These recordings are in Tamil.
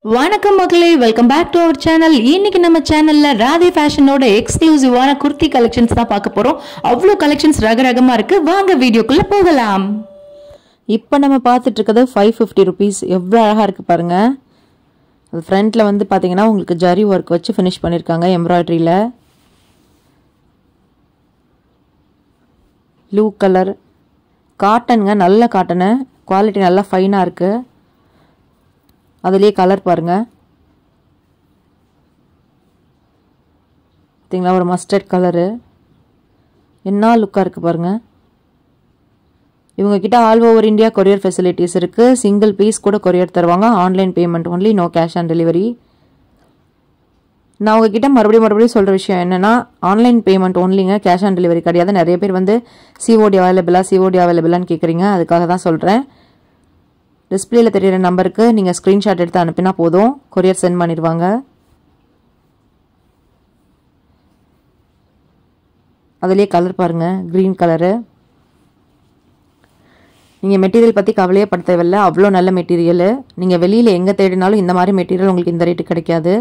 வணக்கம் மக்களே welcome back to our channel இன்னைக்கு நம்ம சேனல்ல ராதே ஃபேஷனோட எக்ஸ்க்ளூசிவான குர்த்தி கலெக்ஷன்ஸ் தான் பார்க்க போறோம் அவ்வளோ கலெக்ஷன்ஸ் ரகரகமா இருக்கு வாங்க வீடியோக்குள்ள போகலாம் இப்போ நம்ம பார்த்துட்டு இருக்கிறது ஃபைவ் ஃபிஃப்டி ருபீஸ் எவ்வளோ அழகாக இருக்குது பாருங்க அது ஃப்ரண்ட்டில் வந்து பார்த்தீங்கன்னா உங்களுக்கு ஜரி ஒர்க் வச்சு ஃபினிஷ் பண்ணியிருக்காங்க எம்ப்ராய்டரியில் ப்ளூ கலர் காட்டனுங்க நல்ல காட்டனு குவாலிட்டி நல்லா ஃபைனாக இருக்குது அதுலேயே கலர் பாருங்கள் பார்த்தீங்களா ஒரு மஸ்டர்ட் கலரு என்ன லுக்காக இருக்குது பாருங்கள் இவங்க கிட்ட all over India courier facilities இருக்குது சிங்கிள் பீஸ் கூட கொரியர் தருவாங்க online payment only no cash on delivery நான் உங்ககிட்ட மறுபடியும் மறுபடியும் சொல்கிற விஷயம் என்னென்னா ஆன்லைன் பேமெண்ட் ஒன்லிங்க கேஷ் ஆன் டெலிவரி கிடையாது நிறைய பேர் வந்து சிஓடி அவைலபிளா சிஓடி அவைலபிளான்னு கேட்குறீங்க அதுக்காக தான் சொல்கிறேன் டிஸ்பிளேல தெரியிற நம்பருக்கு நீங்கள் ஸ்க்ரீன்ஷாட் எடுத்து அனுப்பினா போதும் கொரியர் சென்ட் பண்ணிடுவாங்க அதுலேயே கலர் பாருங்கள் க்ரீன் கலரு நீங்கள் மெட்டீரியல் பற்றி கவலையே பட தேவையில்ல அவ்வளோ நல்ல மெட்டீரியல் நீங்கள் வெளியில் எங்கே தேடினாலும் இந்த மாதிரி மெட்டீரியல் உங்களுக்கு இந்த ரேட்டு கிடைக்காது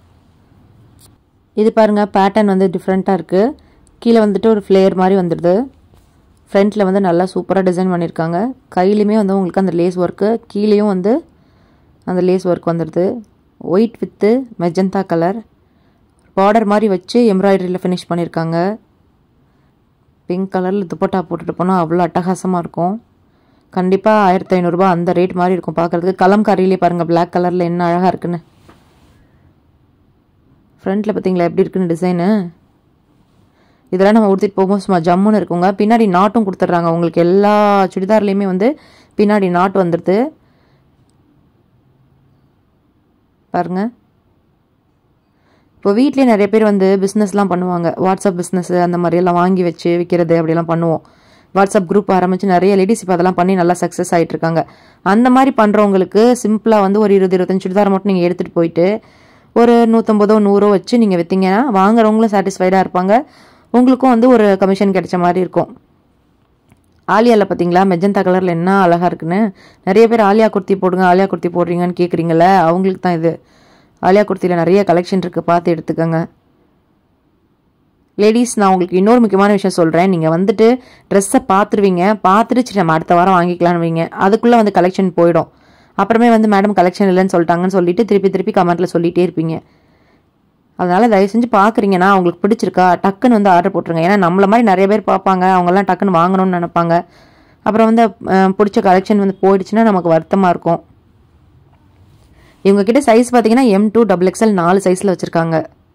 இது பாருங்கள் பேட்டர்ன் வந்து டிஃப்ரெண்ட்டாக இருக்குது கீழே வந்துட்டு ஒரு ஃப்ளேயர் மாதிரி வந்துடுது ஃப்ரண்ட்டில் வந்து நல்லா சூப்பராக டிசைன் பண்ணியிருக்காங்க கையிலையுமே வந்து உங்களுக்கு அந்த லேஸ் ஒர்க்கு கீழேயும் வந்து அந்த லேஸ் ஒர்க் வந்துடுது white with magenta colour border மாதிரி வச்சு எம்ப்ராய்டரியில் ஃபினிஷ் பண்ணியிருக்காங்க பிங்க் கலரில் துப்பட்டா போட்டுட்டு போனால் அவ்வளோ அட்டகாசமாக இருக்கும் கண்டிப்பாக ஆயிரத்தி ஐநூறுரூபா அந்த ரேட் மாதிரி இருக்கும் பார்க்குறதுக்கு கலம்காரியிலே பாருங்கள் பிளாக் கலரில் என்ன அழகாக இருக்குன்னு ஃப்ரண்ட்டில் பார்த்தீங்களா எப்படி இருக்குன்னு டிசைனு இதெல்லாம் நம்ம உடுத்திட்டு போகும்போது சும்மா ஜம்முன்னு இருக்குங்க பின்னாடி நாட்டும் கொடுத்துட்றாங்க உங்களுக்கு எல்லா சுடிதார்லேயுமே வந்து பின்னாடி நாட்டு வந்துடுது பாருங்க இப்போ வீட்லேயே நிறைய பேர் வந்து பிஸ்னஸ்லாம் பண்ணுவாங்க வாட்ஸ்அப் பிஸ்னஸ் அந்த மாதிரியெல்லாம் வாங்கி வச்சு விற்கிறது அப்படியெல்லாம் பண்ணுவோம் வாட்ஸ்அப் குரூப் ஆரம்பித்து நிறைய லேடிஸ் இப்போ அதெல்லாம் பண்ணி நல்லா சக்ஸஸ் ஆகிட்டு இருக்காங்க அந்த மாதிரி பண்ணுறவங்களுக்கு சிம்பிளாக வந்து ஒரு இருபது இருபத்தஞ்சு சுடிதார் மட்டும் நீங்கள் எடுத்துகிட்டு போயிட்டு ஒரு நூற்றம்பதோ நூறோ வச்சு நீங்கள் விற்றீங்கன்னா வாங்குறவங்களும் சாட்டிஸ்ஃபைடாக இருப்பாங்க உங்களுக்கும் வந்து ஒரு கமிஷன் கிடைச்ச மாதிரி இருக்கும் ஆலியாவில் பார்த்தீங்களா மெஜந்தா கலரில் என்ன அழகாக இருக்குன்னு நிறைய பேர் ஆலியா குர்த்தி போடுங்க ஆலியா குர்த்தி போடுறீங்கன்னு கேட்குறீங்கள அவங்களுக்கு தான் இது ஆலியா குர்த்தியில் நிறைய கலெக்ஷன் இருக்குது பார்த்து எடுத்துக்கோங்க லேடிஸ் நான் உங்களுக்கு இன்னொரு முக்கியமான விஷயம் சொல்கிறேன் நீங்கள் வந்துட்டு ட்ரெஸ்ஸை பார்த்துருவீங்க பார்த்துட்டு சரி நம்ம அடுத்த வாரம் வாங்கிக்கலான்னு வைங்க அதுக்குள்ளே வந்து கலெக்ஷன் போயிடும் அப்புறமே வந்து மேடம் கலெக்ஷன் இல்லைன்னு சொல்லிட்டாங்கன்னு சொல்லிட்டு திருப்பி திருப்பி கமெண்ட்டில் சொல்லிகிட்டே இருப்பீங்க அதனால் தயவு செஞ்சு பார்க்குறீங்கன்னா அவங்களுக்கு பிடிச்சிருக்கா டக்குன்னு வந்து ஆர்டர் போட்டுருங்க ஏன்னா நம்மள மாதிரி நிறைய பேர் பார்ப்பாங்க அவங்கெல்லாம் டக்குன்னு வாங்கணும்னு நினைப்பாங்க அப்புறம் வந்து பிடிச்ச கலெக்ஷன் வந்து போயிடுச்சுன்னா நமக்கு வருத்தமாக இருக்கும் இவங்கக்கிட்ட சைஸ் பார்த்தீங்கன்னா எம் டூ டபுள் எக்ஸ்எல் நாலு சைஸில் வச்சுருக்காங்க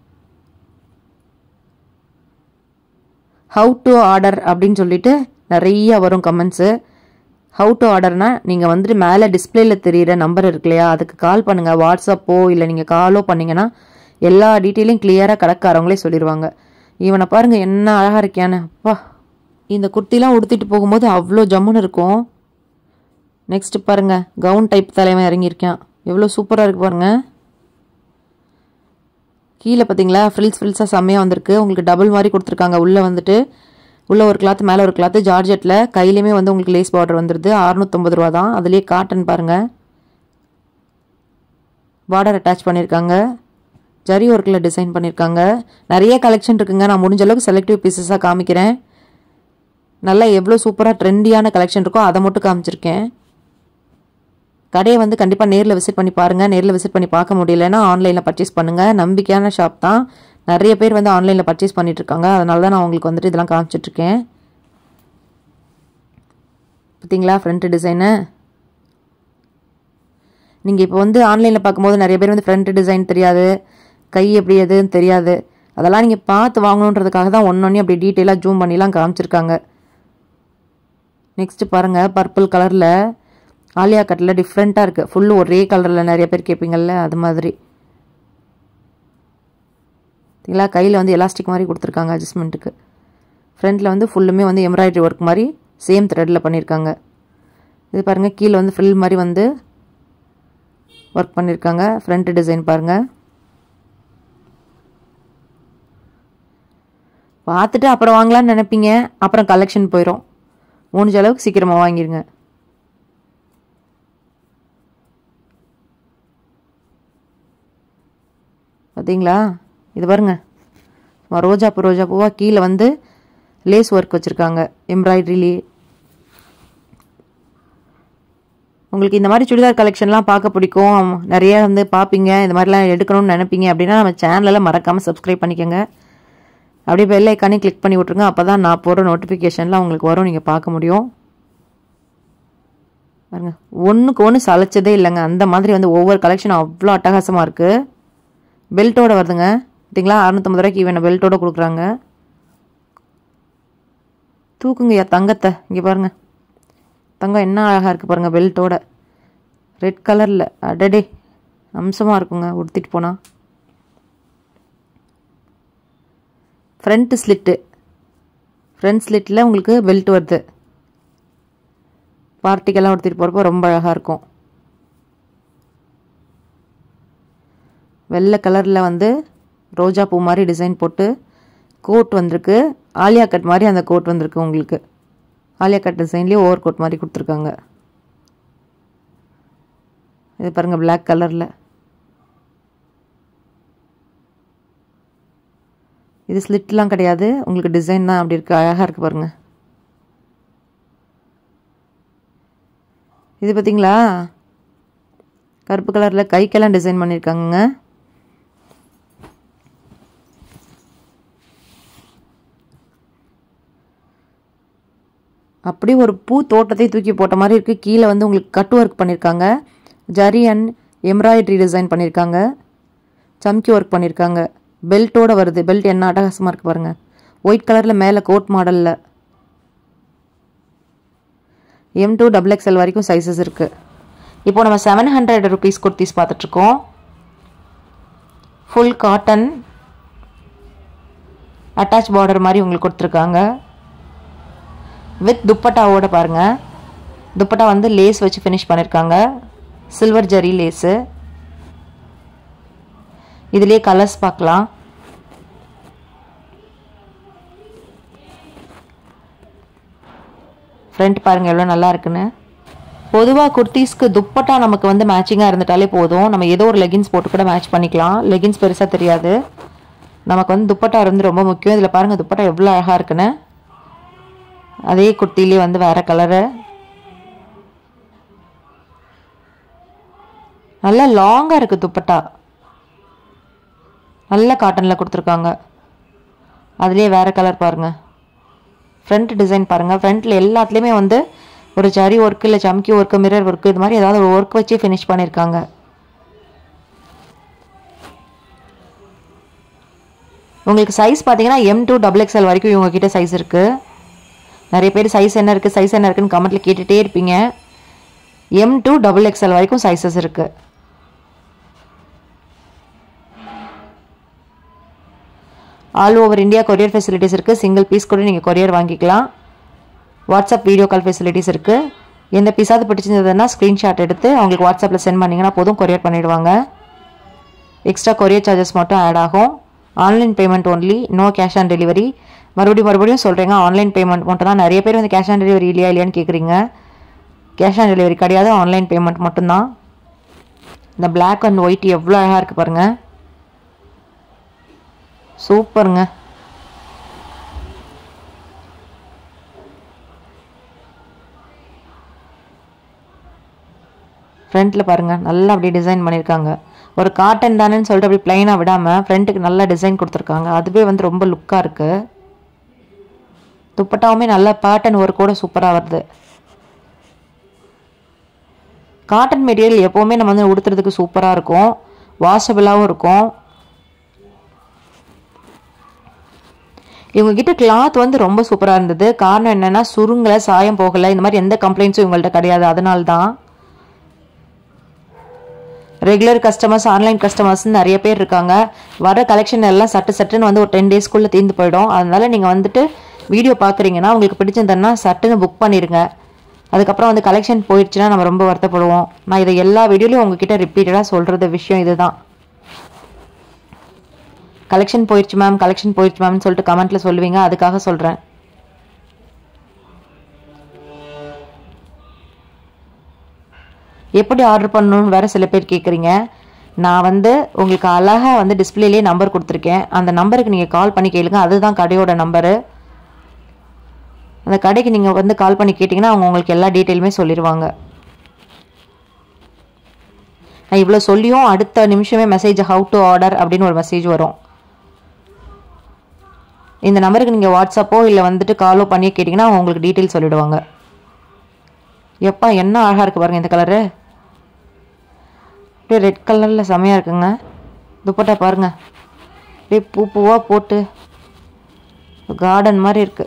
ஹவு டு ஆர்டர் அப்படின்னு சொல்லிட்டு நிறைய வரும் கமெண்ட்ஸு ஹவு டு ஆர்டர்னா நீங்கள் வந்துட்டு மேலே டிஸ்பிளேல தெரியிற நம்பர் இருக்கு இல்லையா அதுக்கு கால் பண்ணுங்கள் வாட்ஸ்அப்போ இல்லை நீங்கள் காலோ பண்ணிங்கன்னா எல்லா டீட்டெயிலையும் கிளியராக கடைக்காரவங்களே சொல்லிடுவாங்க இவனை பாருங்கள் என்ன அழகாக இருக்கியான்னு அப்பா இந்த குர்த்திலாம் உடுத்திட்டு போகும்போது அவ்வளோ ஜம்முன்னு இருக்கும் நெக்ஸ்ட் பாருங்கள் கவுன் டைப் தலைவன் இறங்கியிருக்கான் எவ்வளோ சூப்பராக இருக்கு பாருங்கள் கீழே பார்த்தீங்களா ஃப்ரில்ஸ் ஃப்ரில்ஸாக செம்மையாக வந்திருக்கு உங்களுக்கு டபுள் மாதிரி கொடுத்துருக்காங்க உள்ளே வந்துட்டு உள்ளே ஒரு கிளாத் மேலே ஒரு கிளாத்து ஜார்ஜெட்டில் கையிலையுமே வந்து உங்களுக்கு லேஸ் பார்டர் வந்துடுது அறுநூத்தொம்பது ரூபா தான் அதுலேயே காட்டன் பாருங்கள் பார்டர் அட்டாச் பண்ணியிருக்காங்க ஜரி ஒர்க்கில் டிசைன் பண்ணியிருக்காங்க நிறைய கலெக்ஷன் இருக்குங்க நான் முடிஞ்ச அளவுக்கு செலக்டிவ் பீசஸாக காமிக்கிறேன் நல்லா எவ்வளோ சூப்பராக ட்ரெண்டியான கலெக்ஷன் இருக்கோ அதை மட்டும் காமிச்சிருக்கேன் கடையை வந்து கண்டிப்பாக நேரில் விசிட் பண்ணி பாருங்கள் நேரில் விசிட் பண்ணி பார்க்க முடியலன்னா ஆன்லைனில் பர்ச்சேஸ் பண்ணுங்கள் நம்பிக்கையான ஷாப் தான் நிறைய பேர் வந்து ஆன்லைனில் பர்ச்சேஸ் பண்ணிட்டு இருக்காங்க அதனால தான் நான் உங்களுக்கு வந்துட்டு இதெல்லாம் காமிச்சிட்ருக்கேன் பார்த்தீங்களா ஃப்ரண்ட் டிசைனு நீங்கள் இப்போ வந்து ஆன்லைனில் பார்க்கும்போது நிறைய பேர் வந்து ஃப்ரண்ட் டிசைன் தெரியாது கை எப்படி எதுன்னு தெரியாது அதெல்லாம் நீங்கள் பார்த்து வாங்கணுன்றதுக்காக தான் ஒன்று அப்படி டீட்டெயிலாக ஜூம் பண்ணிலாம் காமிச்சிருக்காங்க நெக்ஸ்ட்டு பாருங்கள் பர்பிள் கலரில் ஆலியா கட்டில் டிஃப்ரெண்ட்டாக இருக்குது ஃபுல்லு ஒரே கலரில் நிறைய பேர் கேட்பீங்கள்ல அது மாதிரி சரிங்களா கையில் வந்து எலாஸ்டிக் மாதிரி கொடுத்துருக்காங்க அட்ஜஸ்ட்மெண்ட்டுக்கு ஃப்ரண்ட்டில் வந்து ஃபுல்லுமே வந்து எம்ப்ராய்டரி ஒர்க் மாதிரி சேம் த்ரெட்டில் பண்ணியிருக்காங்க இது பாருங்கள் கீழே வந்து ஃப்ரில் மாதிரி வந்து ஒர்க் பண்ணியிருக்காங்க ஃப்ரண்ட் டிசைன் பாருங்கள் பார்த்துட்டு அப்புறம் வாங்கலான்னு நினைப்பீங்க அப்புறம் கலெக்ஷன் போயிடும் முடிஞ்ச அளவுக்கு சீக்கிரமாக வாங்கிடுங்க பார்த்தீங்களா இது பாருங்க சும்மா ரோஜா பூ ரோஜா பூவாக கீழே வந்து லேஸ் ஒர்க் வச்சுருக்காங்க எம்ப்ராய்டரிலே உங்களுக்கு இந்த மாதிரி சுடிதார் கலெக்ஷன்லாம் பார்க்க பிடிக்கும் நிறைய வந்து பார்ப்பீங்க இந்த மாதிரிலாம் எடுக்கணும்னு நினைப்பீங்க அப்படின்னா நம்ம சேனலில் மறக்காமல் சப்ஸ்கிரைப் பண்ணிக்கோங்க அப்படியே பெல் ஐக்கானே கிளிக் பண்ணி விட்ருங்க அப்போ தான் நான் போடுற நோட்டிஃபிகேஷன்லாம் உங்களுக்கு வரும் நீங்கள் பார்க்க முடியும் பாருங்க ஒன்றுக்கு ஒன்று சளைச்சதே இல்லைங்க அந்த மாதிரி வந்து ஒவ்வொரு கலெக்ஷனும் அவ்வளோ அட்டகாசமாக இருக்குது பெல்ட்டோட வருதுங்க பார்த்தீங்களா அறுநூத்தம்பது ரூபாய்க்கு இவன் பெல்ட்டோட கொடுக்குறாங்க தூக்குங்கய்யா தங்கத்தை இங்கே பாருங்க தங்கம் என்ன அழகாக இருக்குது பாருங்க பெல்ட்டோட ரெட் கலரில் அடடே அம்சமாக இருக்குங்க உடுத்திட்டு போனால் ஃப்ரண்ட் ஸ்லிட்டு ஃப்ரண்ட் ஸ்லிட்டில் உங்களுக்கு பெல்ட் வருது பார்ட்டிக்கெல்லாம் உடுத்திட்டு போகிறப்போ ரொம்ப அழகாக இருக்கும் வெள்ளை கலரில் வந்து ரோஜா பூ மாதிரி டிசைன் போட்டு கோட் வந்திருக்கு ஆலியா கட் மாதிரி அந்த கோட் வந்திருக்கு உங்களுக்கு ஆலியா கட் டிசைன்லேயே ஓவர் கோட் மாதிரி கொடுத்துருக்காங்க இது பாருங்கள் பிளாக் கலரில் இது ஸ்லிட்லாம் கிடையாது உங்களுக்கு டிசைன் தான் அப்படி இருக்குது அழகாக இருக்குது பாருங்கள் இது பார்த்தீங்களா கருப்பு கலரில் கைக்கெல்லாம் டிசைன் பண்ணியிருக்காங்கங்க அப்படியே ஒரு பூ தோட்டத்தை தூக்கி போட்ட மாதிரி இருக்குது கீழே வந்து உங்களுக்கு கட் ஒர்க் பண்ணியிருக்காங்க ஜரி அண்ட் எம்ப்ராய்டரி டிசைன் பண்ணியிருக்காங்க சம்கி ஒர்க் பண்ணியிருக்காங்க பெல்ட்டோட வருது பெல்ட் என்ன அட்டகாசமாக இருக்குது பாருங்கள் ஒயிட் கலரில் மேலே கோட் மாடலில் எம் டூ டபுள் எக்ஸ்எல் வரைக்கும் சைஸஸ் இருக்குது இப்போ நம்ம செவன் ஹண்ட்ரட் ருபீஸ் குர்த்திஸ் பார்த்துட்ருக்கோம் ஃபுல் காட்டன் அட்டாச் பார்டர் மாதிரி உங்களுக்கு கொடுத்துருக்காங்க வித் துப்பட்டாவோட பாருங்கள் துப்பட்டா வந்து லேஸ் வச்சு ஃபினிஷ் பண்ணியிருக்காங்க சில்வர் ஜரி லேஸு இதுலேயே கலர்ஸ் பார்க்கலாம் ஃப்ரண்ட் பாருங்கள் எவ்வளோ நல்லா இருக்குன்னு பொதுவாக குர்த்திஸ்க்கு துப்பட்டா நமக்கு வந்து மேட்சிங்காக இருந்துட்டாலே போதும் நம்ம ஏதோ ஒரு லெகின்ஸ் போட்டு கூட மேட்ச் பண்ணிக்கலாம் லெகின்ஸ் பெருசாக தெரியாது நமக்கு வந்து துப்பட்டா இருந்து ரொம்ப முக்கியம் இதில் பாருங்கள் துப்பட்டா எவ்வளோ அழகாக இருக்குன்னு அதே குர்த்திலே வந்து வேறு கலரு நல்லா லாங்காக இருக்குது துப்பட்டா நல்ல காட்டனில் கொடுத்துருக்காங்க அதுலேயே வேறு கலர் பாருங்கள் ஃப்ரண்ட் டிசைன் பாருங்கள் ஃப்ரண்ட்டில் எல்லாத்துலேயுமே வந்து ஒரு ஜரி ஒர்க் இல்லை சம்கி ஒர்க்கு மிரர் ஒர்க்கு இது மாதிரி ஏதாவது ஒரு ஒர்க் வச்சு ஃபினிஷ் பண்ணியிருக்காங்க உங்களுக்கு சைஸ் பார்த்தீங்கன்னா எம் டூ டபுள் எக்ஸ்எல் வரைக்கும் இவங்ககிட்ட சைஸ் இருக்குது நிறைய பேர் சைஸ் என்ன இருக்குது சைஸ் என்ன இருக்குன்னு கமெண்ட்டில் கேட்டுகிட்டே இருப்பீங்க எம் டூ டபுள் எக்ஸ்எல் வரைக்கும் சைஸஸ் இருக்குது all over India courier facilities இருக்குது சிங்கிள் பீஸ் கூட நீங்கள் கொரியர் வாங்கிக்கலாம் வாட்ஸ்அப் வீடியோ கால் ஃபெசிலிட்டிஸ் இருக்குது எந்த பீஸாவது பிடிச்சிருந்ததுன்னா ஸ்க்ரீன்ஷாட் எடுத்து அவங்களுக்கு வாட்ஸ்அப்பில் சென்ட் பண்ணிங்கன்னா போதும் கொரியர் பண்ணிடுவாங்க எக்ஸ்ட்ரா கொரியர் சார்ஜஸ் மட்டும் ஆட் ஆகும் online payment only no cash on delivery மறுபடியும் மறுபடியும் சொல்கிறேங்க ஆன்லைன் பேமெண்ட் மட்டும் தான் நிறைய பேர் வந்து கேஷ் ஆன் டெலிவரி இல்லையா இல்லையான்னு கேட்குறீங்க கேஷ் ஆன் டெலிவரி கிடையாது ஆன்லைன் பேமெண்ட் மட்டும்தான் இந்த பிளாக் அண்ட் ஒயிட் எவ்வளோ அழகாக இருக்குது பாருங்கள் சூப்பருங்க ஃப்ரண்ட்டில் பாருங்கள் நல்லா அப்படியே டிசைன் பண்ணியிருக்காங்க ஒரு காட்டன் தானேன்னு சொல்லிட்டு அப்படி ப்ளைனாக விடாமல் ஃப்ரண்ட்டுக்கு நல்லா டிசைன் கொடுத்துருக்காங்க அதுவே வந்து ரொம்ப லுக்காக இருக்குது துப்பட்டாவுமே நல்ல பேட்டர்ன் ஒர்க் கூட சூப்பராக வருது காட்டன் மெட்டீரியல் எப்போவுமே நம்ம வந்து உடுத்துறதுக்கு சூப்பராக இருக்கும் வாஷபிளாகவும் இருக்கும் இவங்ககிட்ட கிளாத் வந்து ரொம்ப சூப்பராக இருந்தது காரணம் என்னென்னா சுருங்கலை சாயம் போகலை இந்த மாதிரி எந்த கம்ப்ளைண்ட்ஸும் இவங்கள்ட்ட கிடையாது அதனால தான் ரெகுலர் கஸ்டமர்ஸ் ஆன்லைன் கஸ்டமர்ஸ் நிறைய பேர் இருக்காங்க வர கலெக்ஷன் எல்லாம் சட்டு சட்டுன்னு வந்து ஒரு டென் டேஸ்க்குள்ளே தீர்ந்து போயிடும் அதனால நீங்கள் வந்துட்டு வீடியோ பார்க்குறீங்கன்னா உங்களுக்கு பிடிச்சிருந்ததுன்னா சட்டுன்னு புக் பண்ணிடுங்க அதுக்கப்புறம் வந்து கலெக்ஷன் போயிடுச்சுன்னா நம்ம ரொம்ப வருத்தப்படுவோம் நான் இதை எல்லா வீடியோலையும் உங்ககிட்ட ரிப்பீட்டடாக சொல்கிறது விஷயம் இதுதான் கலெக்ஷன் போயிடுச்சு மேம் கலெக்ஷன் போயிடுச்சு மேம்னு சொல்லிட்டு கமெண்ட்டில் சொல்லுவீங்க அதுக்காக சொல்கிறேன் எப்படி ஆர்டர் பண்ணணும்னு வேறு சில பேர் கேட்குறீங்க நான் வந்து உங்களுக்கு அழகாக வந்து டிஸ்பிளேலேயே நம்பர் கொடுத்துருக்கேன் அந்த நம்பருக்கு நீங்கள் கால் பண்ணி கேளுங்க அதுதான் கடையோட நம்பரு அந்த கடைக்கு நீங்கள் வந்து கால் பண்ணி கேட்டிங்கன்னா அவங்க உங்களுக்கு எல்லா டீட்டெயிலுமே சொல்லிடுவாங்க நான் இவ்வளோ சொல்லியும் அடுத்த நிமிஷமே மெசேஜ் ஹவு டு ஆர்டர் அப்படின்னு ஒரு மெசேஜ் வரும் இந்த நம்பருக்கு நீங்கள் வாட்ஸ்அப்போ இல்லை வந்துட்டு காலோ பண்ணி கேட்டிங்கன்னா அவங்க உங்களுக்கு டீட்டெயில் சொல்லிடுவாங்க எப்பா என்ன அழகாக இருக்குது பாருங்கள் இந்த கலரு அப்படியே ரெட் கலரில் செமையாக இருக்குங்க துப்பட்டா பாருங்க அப்படியே பூ பூவாக போட்டு கார்டன் மாதிரி இருக்குது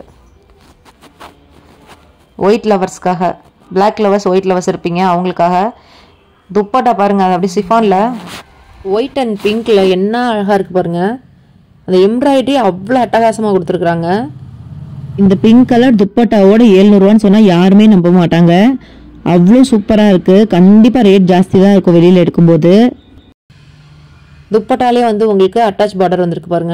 ஒயிட் லவர்ஸ்க்காக பிளாக் லவர்ஸ் ஒயிட் லவர்ஸ் இருப்பீங்க அவங்களுக்காக துப்பட்டா பாருங்க அது அப்படியே சிஃபானில் ஒயிட் அண்ட் பிங்க்ல என்ன அழகாக இருக்கு பாருங்க அந்த எம்ப்ராய்டரி அவ்வளோ அட்டகாசமாக கொடுத்துருக்குறாங்க இந்த பிங்க் கலர் துப்பட்டாவோட ஏழ்நூறுவான்னு சொன்னால் யாருமே நம்ப மாட்டாங்க அவ்வளோ சூப்பராக இருக்குது கண்டிப்பாக ரேட் ஜாஸ்தி தான் இருக்கும் வெளியில் எடுக்கும்போது துப்பட்டாலே வந்து உங்களுக்கு அட்டாச் பார்டர் வந்திருக்கு பாருங்க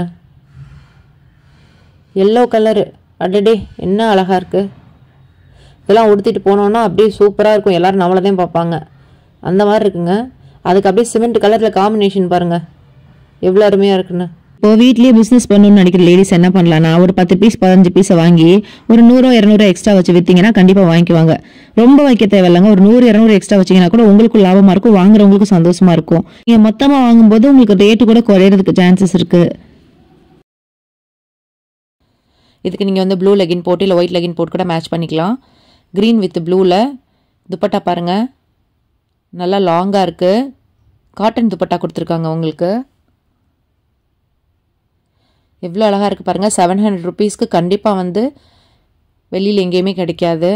எல்லோ கலரு அடடே என்ன அழகாக இருக்குது இதெல்லாம் உடுத்திட்டு போனோன்னா அப்படியே சூப்பராக இருக்கும் எல்லோரும் நம்மளை தான் பார்ப்பாங்க அந்த மாதிரி இருக்குங்க அதுக்கு அப்படியே சிமெண்ட் கலரில் காம்பினேஷன் பாருங்கள் எவ்வளோ அருமையாக இருக்குன்னு இப்போ வீட்லயே பிஸ்னஸ் பண்ணணும்னு நினைக்கிற லேடிஸ் என்ன பண்ணலாம்னா ஒரு பத்து பீஸ் பதினஞ்சு பீஸை வாங்கி ஒரு நூறோ இரநூறு எக்ஸ்ட்ரா வச்சு விற்றீங்கன்னா கண்டிப்பாக வாங்கிக்குவாங்க ரொம்ப வைக்க தேவையில்லைங்க ஒரு நூறு இரநூறு எக்ஸ்ட்ரா வச்சீங்கன்னா கூட உங்களுக்கும் லாபமாக இருக்கும் வாங்குறவங்களுக்கும் சந்தோஷமா இருக்கும் நீங்கள் மொத்தமாக வாங்கும்போது உங்களுக்கு ரேட்டு கூட குறையிறதுக்கு சான்சஸ் இருக்குது இதுக்கு நீங்கள் வந்து ப்ளூ லெகின் போட்டு இல்லை ஒயிட் லெகின் போட்டு கூட மேட்ச் பண்ணிக்கலாம் க்ரீன் வித் ப்ளூவில் துப்பட்டா பாருங்கள் நல்லா லாங்காக இருக்குது காட்டன் துப்பட்டா கொடுத்துருக்காங்க உங்களுக்கு எவ்வளோ அழகாக இருக்குது பாருங்கள் செவன் ஹண்ட்ரட் ருபீஸ்க்கு கண்டிப்பாக வந்து வெளியில் எங்கேயுமே கிடைக்காது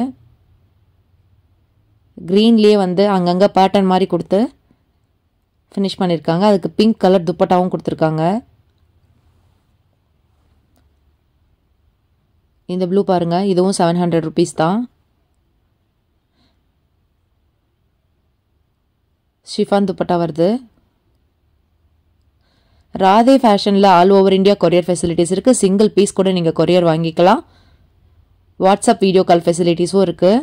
க்ரீன்லேயே வந்து அங்கங்கே பேட்டர்ன் மாதிரி கொடுத்து ஃபினிஷ் பண்ணியிருக்காங்க அதுக்கு பிங்க் கலர் துப்பட்டாவும் கொடுத்துருக்காங்க இந்த ப்ளூ பாருங்கள் இதுவும் செவன் ஹண்ட்ரட் ருபீஸ் தான் ஷிஃபான் துப்பட்டா வருது ராதே ஃபேஷனில் all over India courier facilities இருக்குது சிங்கிள் பீஸ் கூட நீங்கள் கொரியர் வாங்கிக்கலாம் வாட்ஸ்அப் வீடியோ கால் ஃபெசிலிட்டிஸும் இருக்குது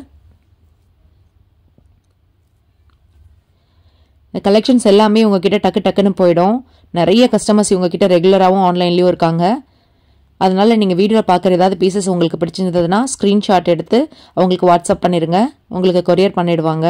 இந்த கலெக்ஷன்ஸ் எல்லாமே உங்ககிட்ட டக்கு டக்குன்னு போயிடும் நிறைய கஸ்டமர்ஸ் இவங்ககிட்ட ரெகுலராகவும் ஆன்லைன்லேயும் இருக்காங்க அதனால் நீங்கள் வீடியோவில் பார்க்குற ஏதாவது பீசஸ் உங்களுக்கு பிடிச்சிருந்ததுன்னா ஸ்க்ரீன்ஷாட் எடுத்து அவங்களுக்கு வாட்ஸ்அப் பண்ணிடுங்க உங்களுக்கு கொரியர் பண்ணிடுவாங்க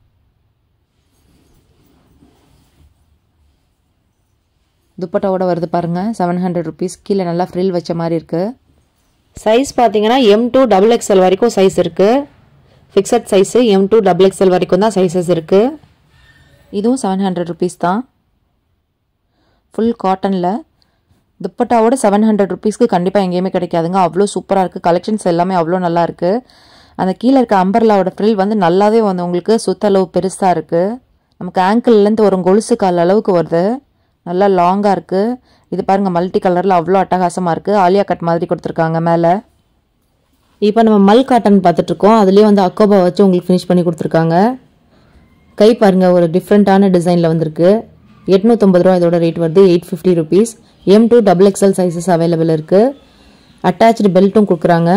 துப்பட்டாவோட வருது பாருங்கள் செவன் ஹண்ட்ரட் ருபீஸ் கீழே நல்லா ஃப்ரில் வச்ச மாதிரி இருக்குது சைஸ் பார்த்தீங்கன்னா எம் டூ டபுள் எக்ஸ்எல் வரைக்கும் சைஸ் இருக்குது fixed size M to double XL வரைக்கும் தான் சைஸஸ் இருக்குது இதுவும் செவன் ஹண்ட்ரட் ருபீஸ் தான் ஃபுல் காட்டனில் துப்பட்டாவோட செவன் ஹண்ட்ரட் ருபீஸ்க்கு கண்டிப்பாக எங்கேயுமே கிடைக்காதுங்க அவ்வளோ சூப்பராக இருக்குது கலெக்ஷன்ஸ் எல்லாமே அவ்வளோ நல்லா இருக்குது அந்த கீழே இருக்க அம்பர்லாவோட ஃப்ரில் வந்து நல்லாவே வந்து உங்களுக்கு சுத்தளவு பெருசாக இருக்குது நமக்கு ஆங்கிள்லேருந்து ஒரு கொலுசு கால் அளவுக்கு வருது நல்லா லாங்காக இருக்குது இது பாருங்கள் மல்டி கலரில் அவ்வளோ அட்டகாசமாக இருக்குது ஆலியா கட் மாதிரி கொடுத்துருக்காங்க மேலே இப்போ நம்ம மல் காட்டன் பார்த்துட்ருக்கோம் அதுலேயே வந்து அக்கோபா வச்சு உங்களுக்கு ஃபினிஷ் பண்ணி கொடுத்துருக்காங்க கை பாருங்கள் ஒரு டிஃப்ரெண்ட்டான டிசைனில் வந்திருக்கு எட்நூற்றம்பது ரூபா இதோட ரேட் வருது eight fifty rupees M to double XL sizes available இருக்குது அட்டாச்சு பெல்ட்டும் கொடுக்குறாங்க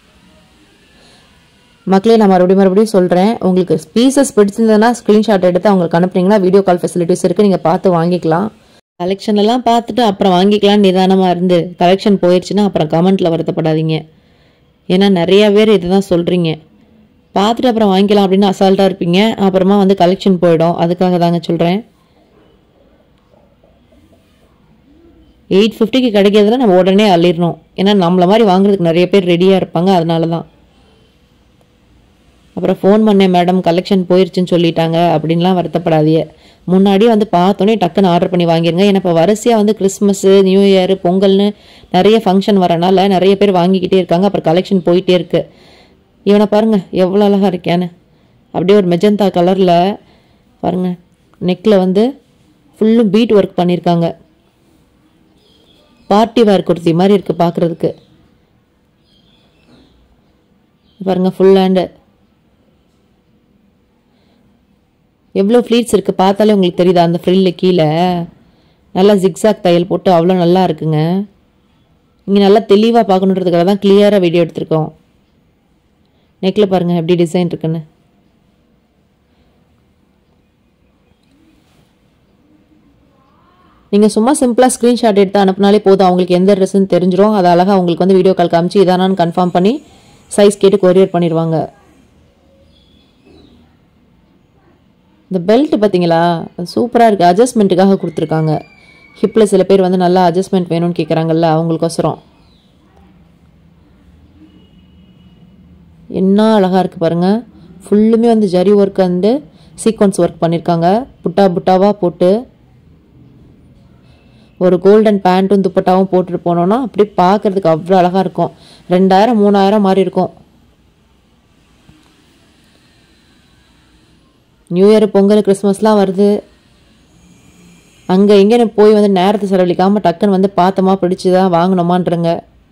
மக்களே நான் மறுபடியும் மறுபடியும் சொல்கிறேன் உங்களுக்கு பீசஸ் பிடிச்சிருந்ததுன்னா ஸ்க்ரீன்ஷாட் எடுத்து அவங்களுக்கு அனுப்புனீங்கன்னா வீடியோ கால் ஃபெசிலிட்டிஸ் இருக்குது நீங்கள் பார்த்து வாங்கிக்கலாம் கலெக்ஷன் எல்லாம் பார்த்துட்டு அப்புறம் வாங்கிக்கலாம் நிதானமாக இருந்து கலெக்ஷன் போயிடுச்சுன்னா அப்புறம் கமெண்ட்டில் வருத்தப்படாதீங்க ஏன்னா நிறைய பேர் இதுதான் சொல்கிறீங்க பார்த்துட்டு அப்புறம் வாங்கிக்கலாம் அப்படின்னு அசால்ட்டாக இருப்பீங்க அப்புறமா வந்து கலெக்ஷன் போயிடும் அதுக்காக தாங்க சொல்கிறேன் எயிட் ஃபிஃப்டிக்கு கிடைக்கிறதுல நம்ம உடனே அள்ளிடணும் ஏன்னா நம்மள மாதிரி வாங்குறதுக்கு நிறைய பேர் ரெடியாக இருப்பாங்க அதனால தான் அப்புறம் ஃபோன் பண்ணேன் மேடம் கலெக்ஷன் போயிருச்சுன்னு சொல்லிட்டாங்க அப்படின்லாம் வருத்தப்படாதீங்க முன்னாடியே வந்து பார்த்தோன்னே டக்குன்னு ஆர்டர் பண்ணி வாங்கிருங்க ஏன்னா இப்போ வரிசையாக வந்து கிறிஸ்மஸ்ஸு நியூ இயர் பொங்கல்னு நிறைய ஃபங்க்ஷன் வரனால நிறைய பேர் வாங்கிக்கிட்டே இருக்காங்க அப்புறம் கலெக்ஷன் போயிட்டே இருக்கு இவனை பாருங்க எவ்வளோ அழகாக இருக்கான்னு அப்படியே ஒரு மெஜந்தா கலரில் பாருங்க நெக்கில் வந்து ஃபுல்லும் பீட் ஒர்க் பண்ணியிருக்காங்க பார்ட்டி வேர் குர்த்தி மாதிரி இருக்குது பார்க்குறதுக்கு பாருங்க ஃபுல் ஹேண்டு எவ்வளோ ஃப்ளீட்ஸ் இருக்குது பார்த்தாலே உங்களுக்கு தெரியுதா அந்த ஃப்ரில்லு கீழே நல்லா ஜிக்ஸாக் தையல் போட்டு அவ்வளோ நல்லா இருக்குங்க இங்கே நல்லா தெளிவாக பார்க்கணுன்றதுக்காக தான் கிளியராக வீடியோ எடுத்திருக்கோம் நெக்கில் பாருங்கள் எப்படி டிசைன் இருக்குன்னு நீங்கள் சும்மா சிம்பிளாக ஸ்க்ரீன்ஷாட் எடுத்து அனுப்புனாலே போதும் அவங்களுக்கு எந்த ட்ரெஸ்ஸுன்னு தெரிஞ்சிரும் அதை அழகாக அவங்களுக்கு வந்து வீடியோ கால் காமிச்சு இதானான்னு கன்ஃபார்ம் பண்ணி சைஸ் கேட்டு கொரியர் பண்ணிடுவாங்க இந்த பெல்ட் பார்த்தீங்களா சூப்பராக இருக்குது அட்ஜஸ்ட்மெண்ட்டுக்காக கொடுத்துருக்காங்க ஹிப்பில் சில பேர் வந்து நல்லா அட்ஜஸ்ட்மெண்ட் வேணும்னு கேட்குறாங்கல்ல அவங்களுக்கோசரம் என்ன அழகாக இருக்குது பாருங்கள் ஃபுல்லுமே வந்து ஜரி ஒர்க் வந்து சீக்வன்ஸ் ஒர்க் பண்ணியிருக்காங்க புட்டா புட்டாவாக போட்டு ஒரு கோல்டன் பேண்ட்டும் துப்பட்டாவும் போட்டுட்டு போனோன்னா அப்படியே பார்க்கறதுக்கு அவ்வளோ அழகாக இருக்கும் ரெண்டாயிரம் மூணாயிரம் மாதிரி இருக்கும் நியூ இயர் பொங்கல் கிறிஸ்மஸ்லாம் வருது அங்கே இங்கே போய் வந்து நேரத்தை செலவழிக்காமல் டக்குன்னு வந்து பார்த்தோமா பிடிச்சதா வாங்கினோமான்றங்க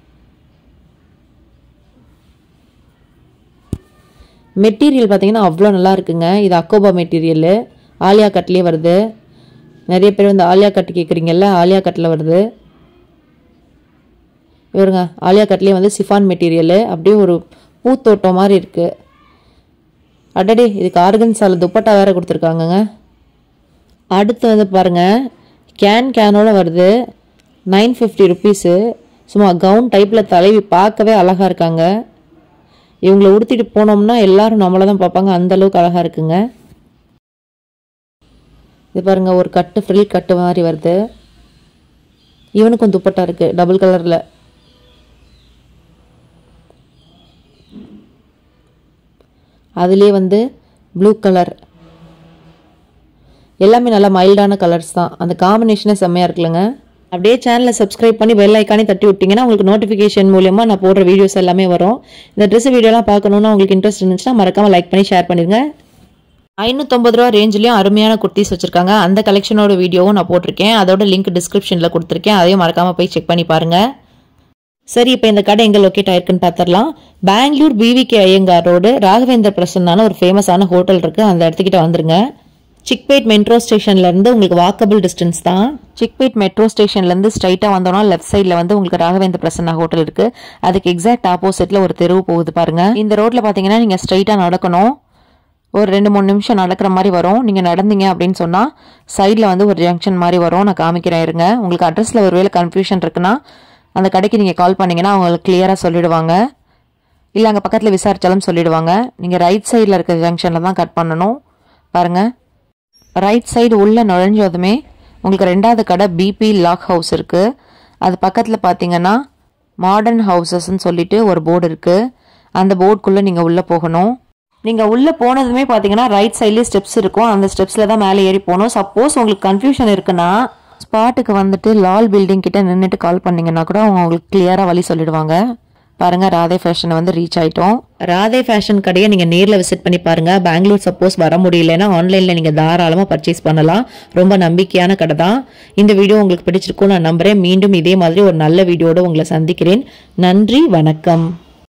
மெட்டீரியல் பார்த்தீங்கன்னா அவ்வளோ நல்லா இருக்குங்க இது அக்கோபா மெட்டீரியல் ஆலியா கட்லேயே வருது நிறைய பேர் வந்து ஆலியா கட் கேட்குறீங்கல்ல ஆலியா கட்டில் வருது இவருங்க ஆலியா கட்லேயே வந்து சிஃபான் மெட்டீரியல் அப்படியே ஒரு பூத்தோட்டம் மாதிரி இருக்குது அடடே இதுக்கு ஆர்கன்ஸால துப்பட்டா வேற கொடுத்துருக்காங்கங்க அடுத்து வந்து பாருங்க கேன் கேனோட வருது நைன் ஃபிஃப்டி ருபீஸு சும்மா கவுன் டைப்பில் தலைவி பார்க்கவே அழகாக இருக்காங்க இவங்களை உடுத்திட்டு போனோம்னா எல்லாரும் நம்மளை தான் பார்ப்பாங்க அந்த அளவுக்கு அழகாக இருக்குங்க இது பாருங்க ஒரு கட்டு ஃப்ரில் கட்டு மாதிரி வருது இவனுக்கும் துப்பட்டா இருக்குது டபுள் கலரில் அதுலேயே வந்து ப்ளூ கலர் எல்லாமே நல்லா மைல்டான கலர்ஸ் தான் அந்த காம்பினேஷனே செம்மையாக இருக்குல்லங்க அப்படியே சேனலை சப்ஸ்கிரைப் பண்ணி பெல் ஐக்கானே தட்டி விட்டிங்கன்னா உங்களுக்கு நோட்டிஃபிகேஷன் மூலியமா நான் போடுற வீடியோஸ் எல்லாமே வரும் இந்த ட்ரெஸ் வீடியோலாம் பார்க்கணுன்னு உங்களுக்கு இன்ட்ரெஸ்ட் இருந்துச்சுன்னா மறக்காம லைக் பண்ணி ஷேர் பண்ணிடுங்க ஐநூற்றம்பது ரூபா ரேஞ்சிலையும் அருமையான குர்த்திஸ் வச்சிருக்காங்க அந்த கலெக்ஷனோட வீடியோவும் நான் போட்டிருக்கேன் அதோட லிங்க் டிஸ்கிரிப்ஷனில் கொடுத்துருக்கேன் அதையும் மறக்காம போய் செக் பண்ணி பாருங்க சரி இப்போ இந்த கடை எங்கே லொக்கேட் ஆயிருக்குன்னு பார்த்துடலாம் பெங்களூர் பிவிகே ஐயங்கார் ரோடு ராகவேந்தர் பிரசன்னான ஒரு ஃபேமஸான ஹோட்டல் இருக்கு அந்த இடத்துக்கிட்ட வந்துருங்க சிக்பேட் மெட்ரோ ஸ்டேஷன்ல இருந்து உங்களுக்கு வாக்கபிள் டிஸ்டன்ஸ் தான் சிக்பேட் மெட்ரோ ஸ்டேஷன்ல இருந்து ஸ்ட்ரைட்டா வந்தோம்னா லெஃப்ட் சைட்ல வந்து உங்களுக்கு ராகவேந்திர பிரசன்னா ஹோட்டல் இருக்கு அதுக்கு எக்ஸாக்ட் ஆப்போசிட்ல ஒரு தெருவு போகுது பாருங்க இந்த ரோட்ல பாத்தீங்கன்னா நீங்க ஸ்ட்ரைட்டா நடக்கணும் ஒரு ரெண்டு மூணு நிமிஷம் நடக்கிற மாதிரி வரும் நீங்க நடந்தீங்க அப்படின்னு சொன்னா சைட்ல வந்து ஒரு ஜங்ஷன் மாதிரி வரும் நான் காமிக்கிறேன் இருங்க உங்களுக்கு அட்ரஸ்ல ஒருவேளை கன்ஃபியூஷன் இருக்குன்னா அந்த கடைக்கு நீங்க கால் பண்ணீங்கன்னா அவங்க கிளியரா சொல்லிடுவாங்க இல்லை அங்கே பக்கத்தில் விசாரிச்சாலும் சொல்லிடுவாங்க நீங்கள் ரைட் சைடில் இருக்க ஜங்ஷனில் தான் கட் பண்ணணும் பாருங்கள் ரைட் சைடு உள்ள நுழைஞ்சதுமே உங்களுக்கு ரெண்டாவது கடை பிபி லாக் ஹவுஸ் இருக்குது அது பக்கத்தில் பார்த்தீங்கன்னா மாடர்ன் ஹவுசஸ்ன்னு சொல்லிட்டு ஒரு போர்டு இருக்குது அந்த போர்டுக்குள்ளே நீங்கள் உள்ளே போகணும் நீங்கள் உள்ளே போனதுமே பார்த்தீங்கன்னா ரைட் சைட்லேயே ஸ்டெப்ஸ் இருக்கும் அந்த ஸ்டெப்ஸில் தான் மேலே ஏறி போகணும் சப்போஸ் உங்களுக்கு கன்ஃபியூஷன் இருக்குன்னா ஸ்பாட்டுக்கு வந்துட்டு லால் பில்டிங் கிட்ட நின்றுட்டு கால் பண்ணீங்கன்னா கூட அவங்க உங்களுக்கு கிளியராக வழி சொல்லிடுவாங்க பாருங்க ராதே ஃபேஷனை வந்து ரீச் ஆயிட்டோம் ராதே ஃபேஷன் கடையை நீங்க நேர்ல விசிட் பண்ணி பாருங்க பெங்களூர் சப்போஸ் வர முடியலன்னா ஆன்லைன்ல நீங்க தாராளமா பர்ச்சேஸ் பண்ணலாம் ரொம்ப நம்பிக்கையான கடை தான் இந்த வீடியோ உங்களுக்கு பிடிச்சிருக்கும் நான் நம்புறேன் மீண்டும் இதே மாதிரி ஒரு நல்ல வீடியோட உங்களை சந்திக்கிறேன் நன்றி வணக்கம்